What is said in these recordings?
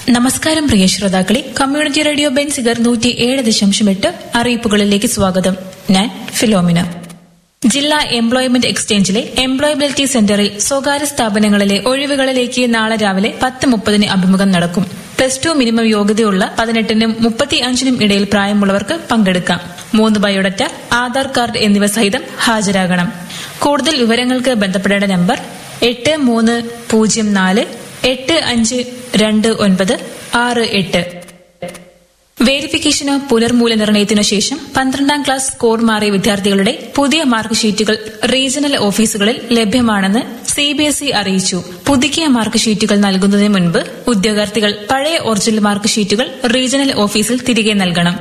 നമസ്കാരം പ്രിയ ശ്രോതാക്കളെ community radio Benziger നൂറ്റി ഏഴ് ദശാംശം എട്ട് അറിയിപ്പുകളിലേക്ക് സ്വാഗതം ഞാൻ ഫിലോമിന ജില്ലാ എംപ്ലോയ്മെന്റ് എക്സ്ചേഞ്ചിലെ എംപ്ലോയബിലിറ്റി സെന്ററിൽ സ്വകാര്യ സ്ഥാപനങ്ങളിലെ ഒഴിവുകളിലേക്ക് നാളെ രാവിലെ പത്ത് മുപ്പതിന് അഭിമുഖം നടക്കും പ്ലസ് ടു മിനിമം യോഗ്യതയുള്ള പതിനെട്ടിനും മുപ്പത്തി അഞ്ചിനും ഇടയിൽ പ്രായമുള്ളവർക്ക് പങ്കെടുക്കാം മൂന്ന് ബയോഡറ്റ ആധാർ കാർഡ് എന്നിവ സഹിതം ഹാജരാകണം കൂടുതൽ വിവരങ്ങൾക്ക് ബന്ധപ്പെടേണ്ട നമ്പർ എട്ട് മൂന്ന് പൂജ്യം നാല് എട്ട് അഞ്ച് രണ്ട് ഒൻപത് ആറ് എട്ട് വേരിഫിക്കേഷനോ പുനർമൂല്യനിർണ്ണയത്തിനു ശേഷം പന്ത്രണ്ടാം ക്ലാസ് സ്കോർ മാറിയ വിദ്യാർത്ഥികളുടെ പുതിയ മാർക്ക് ഷീറ്റുകൾ റീജിയണൽ ഓഫീസുകളിൽ ലഭ്യമാണെന്ന് സിബിഎസ്ഇ അറിയിച്ചു പുതുക്കിയ മാർക്ക് ഷീറ്റുകൾ നൽകുന്നതിന് മുൻപ് ഉദ്യോഗാർത്ഥികൾ പഴയ ഒറിജിനൽ മാർക്ക് ഷീറ്റുകൾ റീജിയണൽ ഓഫീസിൽ തിരികെ നൽകണം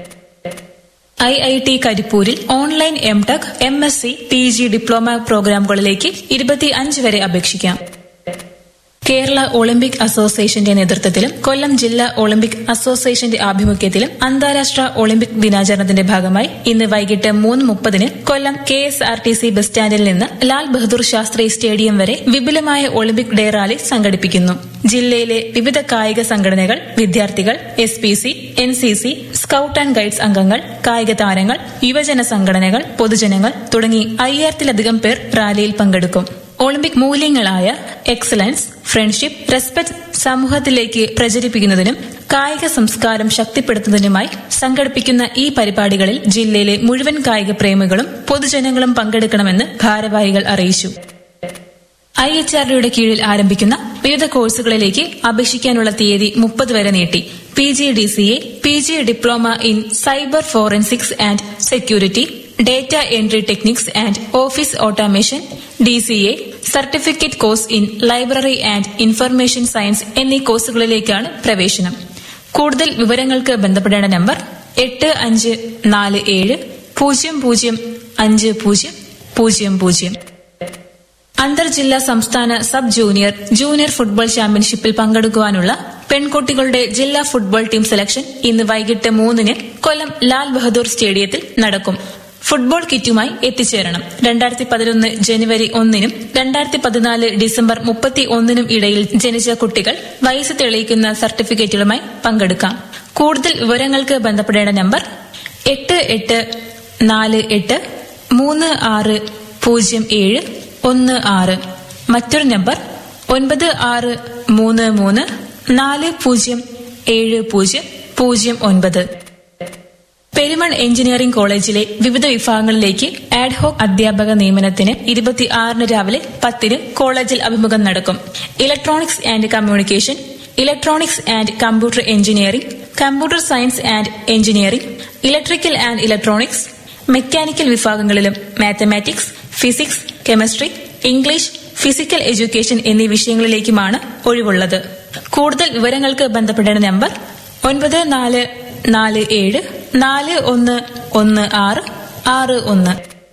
ഐ ഐ ടി കരിപ്പൂരിൽ online M tech M S C P G diploma പ്രോഗ്രാമുകളിലേക്ക് ഇരുപത്തി അഞ്ച് വരെ അപേക്ഷിക്കാം കേരള ഒളിമ്പിക് അസോസിയേഷന്റെ നേതൃത്വത്തിലും കൊല്ലം ജില്ലാ ഒളിമ്പിക് അസോസിയേഷന്റെ ആഭിമുഖ്യത്തിലും അന്താരാഷ്ട്ര ഒളിമ്പിക് ദിനാചരണത്തിന്റെ ഭാഗമായി ഇന്ന് വൈകിട്ട് മൂന്ന് മുപ്പതിന് Kollam K S R T C bus സ്റ്റാൻഡിൽ നിന്ന് ലാൽ ബഹദൂർ ശാസ്ത്രി സ്റ്റേഡിയം വരെ വിപുലമായ ഒളിമ്പിക് ഡേ റാലി സംഘടിപ്പിക്കുന്നു ജില്ലയിലെ വിവിധ കായിക സംഘടനകൾ വിദ്യാർത്ഥികൾ S P C N C C scout and guides അംഗങ്ങൾ കായിക താരങ്ങൾ യുവജന സംഘടനകൾ പൊതുജനങ്ങൾ തുടങ്ങി അയ്യായിരത്തിലധികം പേർ റാലിയിൽ പങ്കെടുക്കും ഒളിമ്പിക് മൂല്യങ്ങളായ എക്സലൻസ് ഫ്രണ്ട്ഷിപ്പ് റെസ്പെക്ട് സമൂഹത്തിലേക്ക് പ്രചരിപ്പിക്കുന്നതിനും കായിക സംസ്കാരം ശക്തിപ്പെടുത്തുന്നതിനുമായി സംഘടിപ്പിക്കുന്ന ഈ പരിപാടികളിൽ ജില്ലയിലെ മുഴുവൻ കായിക പ്രേമികളും പൊതുജനങ്ങളും പങ്കെടുക്കണമെന്ന് ഭാരവാഹികൾ അറിയിച്ചു ഐ എച്ച് ആർ ഡിയുടെ കീഴിൽ ആരംഭിക്കുന്ന വിവിധ കോഴ്സുകളിലേക്ക് അപേക്ഷിക്കാനുള്ള തീയതി മുപ്പത് വരെ നീട്ടി P G D C A P G diploma in cyber forensics and security data entry techniques and office automation D C A certificate course in library and information science എന്നീ കോഴ്സുകളിലേക്കാണ് പ്രവേശനം കൂടുതൽ വിവരങ്ങൾക്ക് ബന്ധപ്പെടേണ്ട നമ്പർ എട്ട് അഞ്ച് നാല് ഏഴ് പൂജ്യം പൂജ്യം അഞ്ച് പൂജ്യം പൂജ്യം പൂജ്യം അന്തർജില്ലാ സംസ്ഥാന സബ് ജൂനിയർ ജൂനിയർ ഫുട്ബോൾ ചാമ്പ്യൻഷിപ്പിൽ പങ്കെടുക്കുവാനുള്ള പെൺകുട്ടികളുടെ ജില്ലാ ഫുട്ബോൾ ടീം സെലക്ഷൻ ഇന്ന് വൈകിട്ട് മൂന്നിന് കൊല്ലം ലാൽ ബഹദൂർ സ്റ്റേഡിയത്തിൽ നടക്കും ഫുട്ബോൾ കിറ്റുമായി എത്തിച്ചേരണം രണ്ടായിരത്തി പതിനൊന്ന് ജനുവരി ഒന്നിനും രണ്ടായിരത്തി പതിനാല് ഡിസംബർ മുപ്പത്തി ഒന്നിനും ഇടയിൽ ജനിച്ച കുട്ടികൾ വയസ്സ് തെളിയിക്കുന്ന സർട്ടിഫിക്കറ്റുകളുമായി പങ്കെടുക്കാം കൂടുതൽ വിവരങ്ങൾക്ക് ബന്ധപ്പെടേണ്ട നമ്പർ എട്ട് എട്ട് നാല് എട്ട് മൂന്ന് ആറ് പൂജ്യം ഏഴ് ഒന്ന് ആറ് മറ്റൊരു നമ്പർ ഒൻപത് ആറ് മൂന്ന് മൂന്ന് നാല് പൂജ്യം ഏഴ് പൂജ്യം പൂജ്യം ഒൻപത് പെരുമൺ എഞ്ചിനീയറിംഗ് കോളേജിലെ വിവിധ വിഭാഗങ്ങളിലേക്ക് ആഡ്ഹോക് അധ്യാപക നിയമനത്തിന് ഇരുപത്തിയാറിന് രാവിലെ പത്തിന് കോളേജിൽ അഭിമുഖം നടക്കും electronics and communication electronics and computer engineering computer science and engineering electrical and electronics mechanical വിഭാഗങ്ങളിലും mathematics physics chemistry English physical education എന്നീ വിഷയങ്ങളിലേക്കുമാണ് ഒഴിവുള്ളത് കൂടുതൽ വിവരങ്ങൾക്ക് ബന്ധപ്പെടേണ്ട നമ്പർ ഒൻപത് നാല് നാല് ഏഴ് നാല് ഒന്ന് ഒന്ന് ആറ് ആറ് ഒന്ന്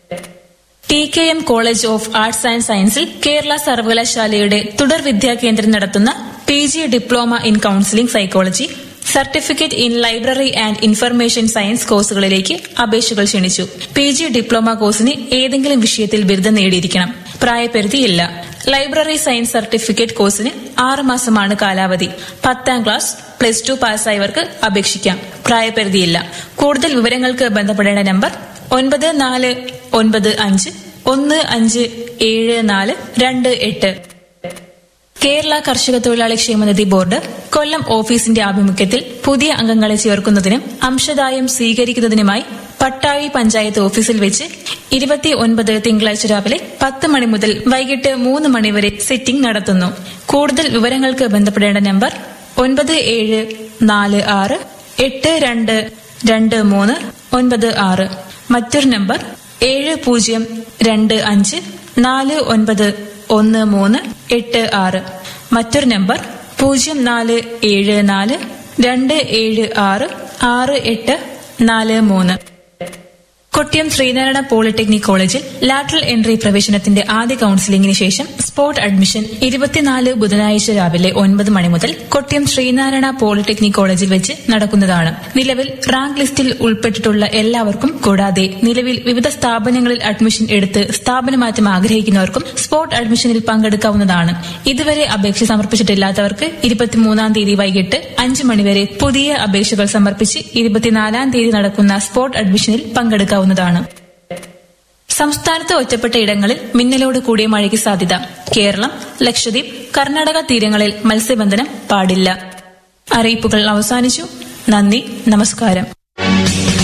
T K M college of arts and സയൻസിൽ കേരള സർവകലാശാലയുടെ തുടർ വിദ്യാകേന്ദ്രം നടത്തുന്ന P G diploma in counselling psychology certificate in library and information science കോഴ്സുകളിലേക്ക് അപേക്ഷകൾ ക്ഷണിച്ചു പി ജി ഡിപ്ലോമ കോഴ്സിന് ഏതെങ്കിലും വിഷയത്തിൽ ബിരുദം നേടിയിരിക്കണം പ്രായപരിധിയില്ല ലൈബ്രറി സയൻസ് സർട്ടിഫിക്കറ്റ് കോഴ്സിന് ആറ് മാസമാണ് കാലാവധി പത്താം ക്ലാസ് പ്ലസ് ടു പാസ്സായവർക്ക് അപേക്ഷിക്കാം പ്രായപരിധിയില്ല കൂടുതൽ വിവരങ്ങൾക്ക് ബന്ധപ്പെടേണ്ട നമ്പർ ഒൻപത് നാല് ഒൻപത് അഞ്ച് ഒന്ന് അഞ്ച് ഏഴ് നാല് രണ്ട് എട്ട് കേരള കർഷക തൊഴിലാളി ക്ഷേമനിധി ബോർഡ് കൊല്ലം ഓഫീസിന്റെ ആഭിമുഖ്യത്തിൽ പുതിയ അംഗങ്ങളെ ചേർക്കുന്നതിനും അംശദായം സ്വീകരിക്കുന്നതിനുമായി പട്ടാഴി പഞ്ചായത്ത് ഓഫീസിൽ വെച്ച് ഇരുപത്തി ഒൻപത് തിങ്കളാഴ്ച രാവിലെ പത്ത് മണി മുതൽ വൈകിട്ട് മൂന്ന് മണിവരെ സിറ്റിംഗ് നടത്തുന്നു കൂടുതൽ വിവരങ്ങൾക്ക് ബന്ധപ്പെടേണ്ട നമ്പർ ഒൻപത് ഏഴ് നാല് ആറ് എട്ട് രണ്ട് രണ്ട് മൂന്ന് ഒൻപത് ആറ് മറ്റൊരു നമ്പർ ഏഴ് പൂജ്യം രണ്ട് അഞ്ച് നാല് ഒൻപത് ഒന്ന് മൂന്ന് എട്ട് ആറ് മറ്റൊരു നമ്പർ പൂജ്യം നാല് ഏഴ് നാല് രണ്ട് ഏഴ് ആറ് ആറ് എട്ട് നാല് മൂന്ന് കൊട്ടിയം ശ്രീനാരായണ പോളിടെക്നിക് കോളേജിൽ ലാറ്ററൽ എൻട്രി പ്രവേശനത്തിന്റെ ആദ്യ കൌൺസിലിംഗിന് ശേഷം സ്പോട്ട് അഡ്മിഷൻ ഇരുപത്തിനാല് ബുധനാഴ്ച രാവിലെ ഒൻപത് മണി മുതൽ കൊട്ടിയം ശ്രീനാരായണ പോളിടെക്നിക് കോളേജിൽ വെച്ച് നടക്കുന്നതാണ് നിലവിൽ റാങ്ക് ലിസ്റ്റിൽ ഉൾപ്പെട്ടിട്ടുള്ള എല്ലാവർക്കും കൂടാതെ നിലവിൽ വിവിധ സ്ഥാപനങ്ങളിൽ അഡ്മിഷൻ എടുത്ത് സ്ഥാപനമാറ്റം ആഗ്രഹിക്കുന്നവർക്കും സ്പോട്ട് അഡ്മിഷനിൽ പങ്കെടുക്കാവുന്നതാണ് ഇതുവരെ അപേക്ഷ സമർപ്പിച്ചിട്ടില്ലാത്തവർക്ക് ഇരുപത്തിമൂന്നാം തീയതി വൈകിട്ട് അഞ്ച് മണിവരെ പുതിയ അപേക്ഷകൾ സമർപ്പിച്ച് ഇരുപത്തിനാലാം തീയതി നടക്കുന്ന സ്പോട്ട് അഡ്മിഷനിൽ പങ്കെടുക്കാവുന്നതാണ് സംസ്ഥാനത്ത് ഒറ്റപ്പെട്ട ഇടങ്ങളിൽ മിന്നലോട് കൂടിയ മഴയ്ക്ക് സാധ്യത കേരളം ലക്ഷദ്വീപ് കർണാടക തീരങ്ങളിൽ മത്സ്യബന്ധനം പാടില്ല അറിയിപ്പുകൾ അവസാനിച്ചു നന്ദി നമസ്കാരം